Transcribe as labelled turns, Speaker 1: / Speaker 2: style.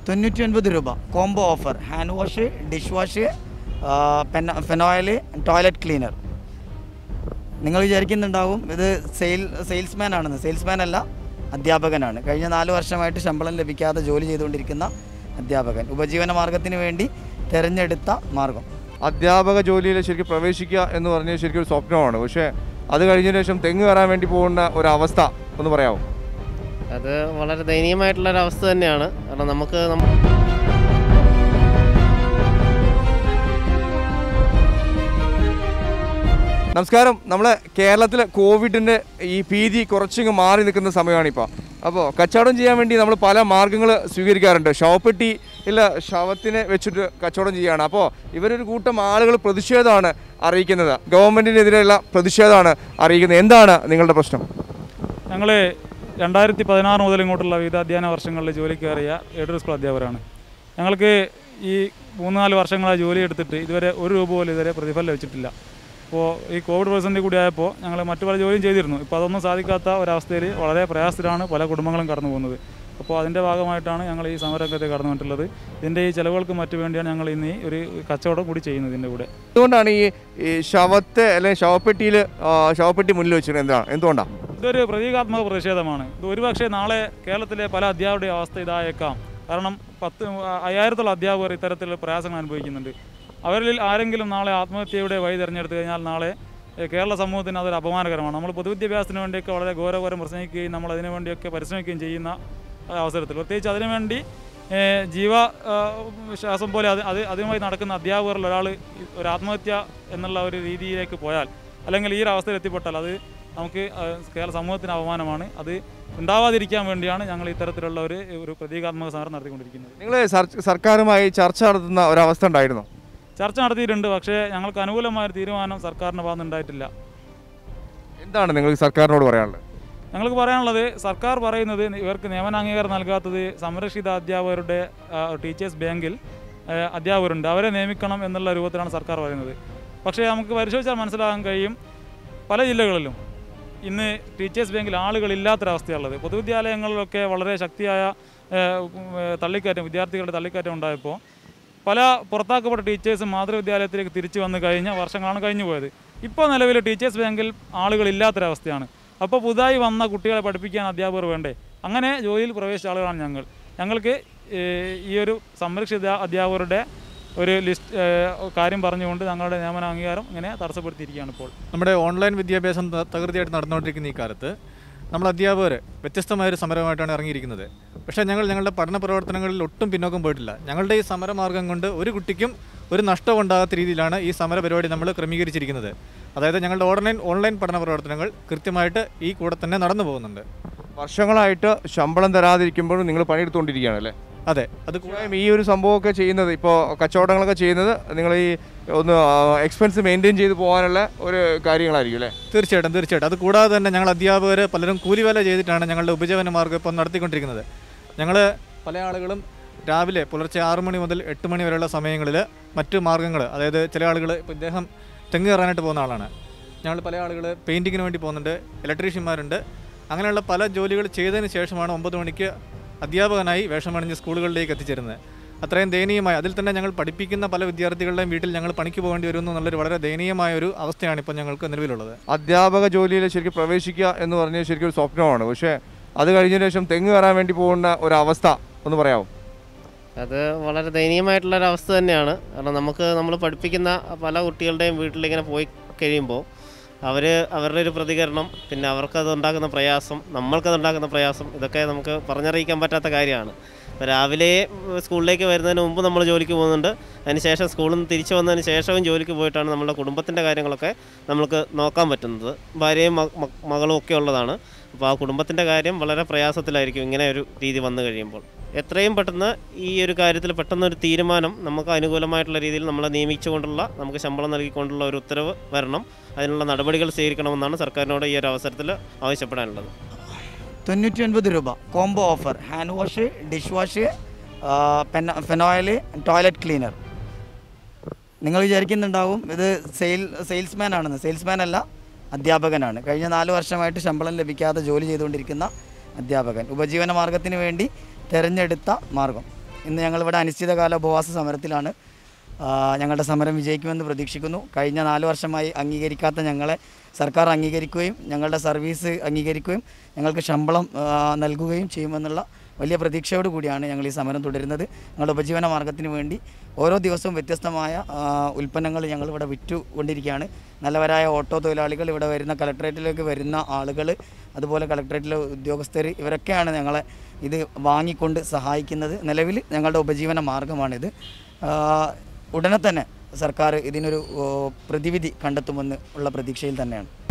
Speaker 1: തൊണ്ണൂറ്റി ഒൻപത് രൂപ combo offer hand wash dish wash phenyl toilet cleaner നിങ്ങൾ വിചാരിക്കുന്നുണ്ടാവും ഇത് സെയിൽ സെയിൽസ്മാൻ ആണെന്ന് സെയിൽസ്മാൻ അല്ല അധ്യാപകനാണ് കഴിഞ്ഞ നാല് വർഷമായിട്ട് ശമ്പളം ലഭിക്കാതെ ജോലി ചെയ്തുകൊണ്ടിരിക്കുന്ന അധ്യാപകൻ ഉപജീവന മാർഗത്തിന് വേണ്ടി തിരഞ്ഞെടുത്ത മാർഗം
Speaker 2: അധ്യാപക ജോലിയിൽ ശരിക്കും പ്രവേശിക്കുക എന്ന് പറഞ്ഞാൽ ശരിക്കും ഒരു സ്വപ്നമാണ് പക്ഷേ അത് കഴിഞ്ഞതിന് ശേഷം തെങ്ങ് കയറാൻ വേണ്ടി പോകുന്ന ഒരു അവസ്ഥ ഒന്ന് പറയാമോ
Speaker 3: അത് വളരെ ദയനീയമായിട്ടുള്ള ഒരു അവസ്ഥ തന്നെയാണ് കാരണം നമുക്ക് നമ്മ-
Speaker 2: നമസ്കാരം നമ്മളെ കേരളത്തിലെ കോവിഡിൻ്റെ ഈ ഭീതി കുറച്ചിങ്ങ് മാറി നിൽക്കുന്ന സമയമാണ് ഇപ്പോൾ അപ്പോൾ കച്ചവടം ചെയ്യാൻ വേണ്ടി നമ്മൾ പല മാർഗ്ഗങ്ങൾ സ്വീകരിക്കാറുണ്ട് ശവപ്പെട്ടി ഇല്ല ശവത്തിനെ വെച്ചിട്ട് കച്ചവടം ചെയ്യുകയാണ് അപ്പോൾ ഇവരൊരു കൂട്ടം ആളുകൾ പ്രതിഷേധമാണ് അറിയിക്കുന്നത് ഗവൺമെൻറ്റിനെതിരെയുള്ള പ്രതിഷേധമാണ് അറിയിക്കുന്നത് എന്താണ് നിങ്ങളുടെ പ്രശ്നം
Speaker 4: ഞങ്ങൾ രണ്ടായിരത്തി പതിനാറ് മുതൽ ഇങ്ങോട്ടുള്ള വിവിധ അധ്യയന വർഷങ്ങളിൽ ജോലിക്ക് കയറിയ എയ്ഡഡ് സ്കൂൾ അധ്യാപകരാണ് ഞങ്ങൾക്ക് ഈ മൂന്ന് നാല് വർഷങ്ങളായി ജോലി എടുത്തിട്ട് ഇതുവരെ ഒരു രൂപ പോലും ഇതുവരെ പ്രതിഫലം ലഭിച്ചിട്ടില്ല അപ്പോൾ ഈ കോവിഡ് പ്രതിസന്ധി കൂടി ആയപ്പോൾ ഞങ്ങൾ മറ്റു പല ജോലിയും ചെയ്തിരുന്നു ഇപ്പോൾ അതൊന്നും സാധിക്കാത്ത ഒരവസ്ഥയിൽ വളരെ പ്രയാസത്തിലാണ് പല കുടുംബങ്ങളും കടന്നു പോകുന്നത് അപ്പോൾ അതിൻ്റെ ഭാഗമായിട്ടാണ് ഞങ്ങൾ ഈ സമരരംഗത്ത് കടന്നു വന്നിട്ടുള്ളത് ഇതിൻ്റെ ഈ ചിലവുകൾക്ക് മറ്റു വേണ്ടിയാണ് ഞങ്ങൾ ഇന്ന് ഈ ഒരു കച്ചവടം കൂടി ചെയ്യുന്നത് ഇതിൻ്റെ കൂടെ
Speaker 2: എന്തുകൊണ്ടാണ് ഈ ഈ ശവത്തെ അല്ലെങ്കിൽ ശവപ്പെട്ടിയിൽ ശവപ്പെട്ടി മുന്നിൽ വെച്ചിരുന്നത് എന്താണ് എന്തുകൊണ്ടാണ്
Speaker 4: ഇതൊരു പ്രതീകാത്മക പ്രതിഷേധമാണ് ഇത് ഒരുപക്ഷെ നാളെ കേരളത്തിലെ പല അധ്യാപകരുടെ അവസ്ഥ ഇതായേക്കാം കാരണം പത്ത് അയ്യായിരത്തോളം അധ്യാപകർ ഇത്തരത്തിലുള്ള പ്രയാസങ്ങൾ അനുഭവിക്കുന്നുണ്ട് അവരിൽ ആരെങ്കിലും നാളെ ആത്മഹത്യയുടെ വഴി തിരഞ്ഞെടുത്തു കഴിഞ്ഞാൽ നാളെ ഏഹ്, കേരള സമൂഹത്തിന് അതൊരു അപമാനകരമാണ് നമ്മൾ പൊതുവിദ്യാഭ്യാസത്തിന് വേണ്ടിയൊക്കെ വളരെ ഘോരഘോരം പ്രസംഗിക്കുകയും നമ്മൾ അതിനു വേണ്ടിയൊക്കെ പരിശ്രമിക്കുകയും ചെയ്യുന്ന ആ, അവസരത്തിൽ പ്രത്യേകിച്ച് അതിനുവേണ്ടി ഏഹ്, ജീവ ആ, ശ്വാസം പോലെ അത് അത് അതുമായി നടക്കുന്ന അധ്യാപകരിൽ ഒരാൾ ഒരു ആത്മഹത്യ എന്നുള്ള ഒരു രീതിയിലേക്ക് പോയാൽ അല്ലെങ്കിൽ ഈ ഒരു അവസ്ഥയിൽ എത്തിപ്പെട്ടാൽ അത് നമുക്ക് ആ, കേരള സമൂഹത്തിന് അപമാനമാണ് അത് ഉണ്ടാവാതിരിക്കാൻ വേണ്ടിയാണ് ഞങ്ങൾ ഇത്തരത്തിലുള്ള ഒരു ഒരു പ്രതീകാത്മക സമരം നടത്തിക്കൊണ്ടിരിക്കുന്നത്
Speaker 2: നിങ്ങൾ സർക്കാരുമായി ചർച്ച നടത്തുന്ന ഒരവസ്ഥ ഉണ്ടായിരുന്നോ
Speaker 4: ചർച്ച നടത്തിയിട്ടുണ്ട് പക്ഷേ ഞങ്ങൾക്ക് അനുകൂലമായ ഒരു തീരുമാനം സർക്കാരിൻ്റെ ഭാഗത്ത് ഉണ്ടായിട്ടില്ല
Speaker 2: എന്താണ് നിങ്ങൾക്ക് സർക്കാരിനോട് പറയാനുള്ളത്
Speaker 4: ഞങ്ങൾക്ക് പറയാനുള്ളത് സർക്കാർ പറയുന്നത് ഇവർക്ക് നിയമനാംഗീകാരം നൽകാത്തത് സംരക്ഷിത അധ്യാപകരുടെ ആ, ടീച്ചേഴ്സ് ബാങ്കിൽ ആ, അധ്യാപകരുണ്ട് അവരെ നിയമിക്കണം എന്നുള്ള രൂപത്തിലാണ് സർക്കാർ പറയുന്നത് പക്ഷേ നമുക്ക് പരിശോധിച്ചാൽ മനസ്സിലാകാൻ കഴിയും പല ജില്ലകളിലും ഇന്ന് ടീച്ചേഴ്സ് ബാങ്കിൽ ആളുകളില്ലാത്തൊരവസ്ഥയുള്ളത് പൊതുവിദ്യാലയങ്ങളിലൊക്കെ വളരെ ശക്തിയായ ആ, ഉം, ആ, തള്ളിക്കയറ്റം വിദ്യാർത്ഥികളുടെ തള്ളിക്കയറ്റം ഉണ്ടായപ്പോൾ പല പുറത്താക്കപ്പെട്ട ടീച്ചേഴ്സും മാതൃവിദ്യാലയത്തിലേക്ക് തിരിച്ചു വന്ന് കഴിഞ്ഞ വർഷങ്ങളാണ് കഴിഞ്ഞു പോയത് ഇപ്പോൾ നിലവിൽ ടീച്ചേഴ്സ് ബാങ്കിൽ ആളുകളില്ലാത്തൊരവസ്ഥയാണ് അപ്പോൾ പുതുതായി വന്ന കുട്ടികളെ പഠിപ്പിക്കാൻ അധ്യാപകർ വേണ്ടേ അങ്ങനെ ജോലിയിൽ പ്രവേശിച്ച ആളുകളാണ് ഞങ്ങൾ ഞങ്ങൾക്ക് ഏഹ്, ഈ ഒരു സംരക്ഷിത അധ്യാപകരുടെ ഒരു ലിസ്റ്റ് ഏഹ്, കാര്യം പറഞ്ഞുകൊണ്ട് ഞങ്ങളുടെ നിയമന അംഗീകാരം ഇങ്ങനെ തടസ്സപ്പെടുത്തിയിരിക്കുകയാണ് ഇപ്പോൾ
Speaker 5: നമ്മുടെ ഓൺലൈൻ വിദ്യാഭ്യാസം ത- തകൃതിയായിട്ട് നടന്നുകൊണ്ടിരിക്കുന്ന ഈ കാലത്ത് നമ്മൾ അധ്യാപകർ വ്യത്യസ്തമായൊരു സമരമായിട്ടാണ് ഇറങ്ങിയിരിക്കുന്നത് പക്ഷേ ഞങ്ങൾ ഞങ്ങളുടെ പഠന പ്രവർത്തനങ്ങളിൽ ഒട്ടും പിന്നോക്കം പോയിട്ടില്ല ഞങ്ങളുടെ ഈ സമരമാർഗം കൊണ്ട് ഒരു കുട്ടിക്കും ഒരു നഷ്ടവും ഉണ്ടാകാത്ത രീതിയിലാണ് ഈ സമര പരിപാടി നമ്മൾ ക്രമീകരിച്ചിരിക്കുന്നത് അതായത് ഞങ്ങളുടെ ഓൺലൈൻ ഓൺലൈൻ പഠന പ്രവർത്തനങ്ങൾ കൃത്യമായിട്ട് ഈ കൂടെ തന്നെ നടന്നു പോകുന്നുണ്ട്
Speaker 2: വർഷങ്ങളായിട്ട് ശമ്പളം തരാതിരിക്കുമ്പോഴും നിങ്ങൾ പണിയെടുത്തുകൊണ്ടിരിക്കുകയാണ് അല്ലേ
Speaker 5: അതെ അത് കൂ-
Speaker 2: കൂടാതെ ഈ ഒരു സംഭവമൊക്കെ ചെയ്യുന്നത് ഇപ്പോൾ കച്ചവടങ്ങളൊക്കെ ചെയ്യുന്നത് നിങ്ങൾ ഈ ഒന്ന് എക്സ്പെൻസ് മെയിൻറ്റെയിൻ ചെയ്ത് പോകാനുള്ള ഒരു കാര്യങ്ങളായിരിക്കും അല്ലേ
Speaker 5: തീർച്ചയായിട്ടും തീർച്ചയായിട്ടും അത് കൂടാതെ തന്നെ ഞങ്ങൾ അധ്യാപകർ പലരും കൂലിവേല ചെയ്തിട്ടാണ് ഞങ്ങളുടെ ഉപജീവന മാർഗ്ഗം ഇപ്പം നടത്തിക്കൊണ്ടിരിക്കുന്നത് ഞങ്ങൾ പല ആളുകളും രാവിലെ പുലർച്ചെ ആറ് മണി മുതൽ എട്ട് മണി വരെയുള്ള സമയങ്ങളിൽ മറ്റു മാർഗ്ഗങ്ങൾ അതായത് ചില ആളുകൾ ഇപ്പോൾ ഇദ്ദേഹം തെങ്ങ് കയറാനായിട്ട് പോകുന്ന ആളാണ് ഞങ്ങൾ പല ആളുകൾ പെയിൻറ്റിങ്ങിന് വേണ്ടി പോകുന്നുണ്ട് ഇലക്ട്രീഷ്യന്മാരുണ്ട് അങ്ങനെയുള്ള പല ജോലികൾ ചെയ്തതിന് ശേഷമാണ് ഒമ്പത് മണിക്ക് അധ്യാപകനായി വേഷമണിഞ്ഞ് സ്കൂളുകളിലേക്ക് എത്തിച്ചേരുന്നത് അത്രയും ദയനീയമായ അതിൽ തന്നെ ഞങ്ങൾ പഠിപ്പിക്കുന്ന പല വിദ്യാർത്ഥികളുടെയും വീട്ടിൽ ഞങ്ങൾ പണിക്ക് പോകേണ്ടി വരുന്നു എന്നുള്ളൊരു വളരെ ദയനീയമായ ഒരു അവസ്ഥയാണ് ഇപ്പോൾ ഞങ്ങൾക്ക് നിലവിലുള്ളത്
Speaker 2: അധ്യാപക ജോലിയിൽ ശരിക്കും പ്രവേശിക്കുക എന്ന് പറഞ്ഞാൽ ശരിക്കും ഒരു സ്വപ്നമാണ് പക്ഷേ അത് കഴിഞ്ഞതിന് ശേഷം തെങ്ങ് കയറാൻ വേണ്ടി പോകുന്ന ഒരു അവസ്ഥ ഒന്ന് പറയാമോ
Speaker 3: അത് വളരെ ദയനീയമായിട്ടുള്ള ഒരു അവസ്ഥ തന്നെയാണ് കാരണം നമുക്ക് നമ്മൾ പഠിപ്പിക്കുന്ന പല കുട്ടികളുടെയും വീട്ടിലിങ്ങനെ പോയി കഴിയുമ്പോൾ അവർ അവരുടെ ഒരു പ്രതികരണം പിന്നെ അവർക്കത് ഉണ്ടാക്കുന്ന പ്രയാസം നമ്മൾക്കത് ഉണ്ടാക്കുന്ന പ്രയാസം ഇതൊക്കെ നമുക്ക് പറഞ്ഞറിയിക്കാൻ പറ്റാത്ത കാര്യമാണ് ഇപ്പോൾ രാവിലെ ഉം, സ്കൂളിലേക്ക് വരുന്നതിന് മുമ്പ് നമ്മൾ ജോലിക്ക് പോകുന്നുണ്ട് അതിന് ശേഷം സ്കൂളിൽ നിന്ന് തിരിച്ചു വന്നതിന് ശേഷവും ജോലിക്ക് പോയിട്ടാണ് നമ്മുടെ കുടുംബത്തിൻ്റെ കാര്യങ്ങളൊക്കെ നമുക്ക് നോക്കാൻ പറ്റുന്നത് ഭാര്യയും മ- മ- മകളും ഒക്കെ ഉള്ളതാണ് അപ്പോൾ ആ കുടുംബത്തിൻ്റെ കാര്യം വളരെ പ്രയാസത്തിലായിരിക്കും ഇങ്ങനെ ഒരു രീതി വന്നു കഴിയുമ്പോൾ എത്രയും പെട്ടെന്ന് ഈ ഒരു കാര്യത്തിൽ പെട്ടെന്ന് ഒരു തീരുമാനം നമുക്ക് അനുകൂലമായിട്ടുള്ള രീതിയിൽ നമ്മളെ നിയമിച്ചുകൊണ്ടുള്ള നമുക്ക് ശമ്പളം നൽകിക്കൊണ്ടുള്ള ഒരു ഉത്തരവ് വരണം അതിനുള്ള നടപടികൾ സ്വീകരിക്കണമെന്നാണ് സർക്കാരിനോട് ഈ ഒരു അവസരത്തിൽ ആവശ്യപ്പെടാനുള്ളത്
Speaker 1: തൊണ്ണൂറ്റി ഒൻപത് രൂപ combo offer hand wash dish wash phenyl toilet cleaner നിങ്ങൾ വിചാരിക്കുന്നുണ്ടാവും ഇത് സെയിൽ സെയിൽസ്മാൻ ആണെന്ന് സെയിൽസ്മാൻ അല്ല അധ്യാപകനാണ് കഴിഞ്ഞ നാല് വർഷമായിട്ട് ശമ്പളം ലഭിക്കാതെ ജോലി ചെയ്തുകൊണ്ടിരിക്കുന്ന അധ്യാപകൻ ഉപജീവന മാർഗത്തിന് വേണ്ടി തിരഞ്ഞെടുത്ത മാർഗം ഇന്ന് ഞങ്ങളിവിടെ അനിശ്ചിതകാല ഉപവാസ സമരത്തിലാണ് ആ, ഞങ്ങളുടെ സമരം വിജയിക്കുമെന്ന് പ്രതീക്ഷിക്കുന്നു കഴിഞ്ഞ നാല് വർഷമായി അംഗീകരിക്കാത്ത ഞങ്ങളെ സർക്കാർ അംഗീകരിക്കുകയും ഞങ്ങളുടെ സർവീസ് അംഗീകരിക്കുകയും ഞങ്ങൾക്ക് ശമ്പളം ആ, നൽകുകയും ചെയ്യുമെന്നുള്ള വലിയ പ്രതീക്ഷയോട് കൂടിയാണ് ഞങ്ങൾ ഈ സമരം തുടരുന്നത് ഞങ്ങളുടെ ഉപജീവന മാർഗത്തിന് വേണ്ടി ഓരോ ദിവസവും വ്യത്യസ്തമായ ആ, ഉൽപ്പന്നങ്ങൾ ഞങ്ങളിവിടെ വിറ്റുകൊണ്ടിരിക്കുകയാണ് നല്ലവരായ ഓട്ടോ തൊഴിലാളികൾ ഇവിടെ വരുന്ന കളക്ട്രേറ്റിലേക്ക് വരുന്ന ആളുകൾ അതുപോലെ കളക്ട്രേറ്റിലെ ഉദ്യോഗസ്ഥർ ഇവരൊക്കെയാണ് ഞങ്ങളെ ഇത് വാങ്ങിക്കൊണ്ട് സഹായിക്കുന്നത് നിലവിൽ ഞങ്ങളുടെ ഉപജീവന മാർഗമാണിത് ആ, ഉടനെ തന്നെ സർക്കാർ ഇതിനൊരു ഓ, പ്രതിവിധി കണ്ടെത്തുമെന്ന് ഉള്ള പ്രതീക്ഷയിൽ തന്നെയാണ്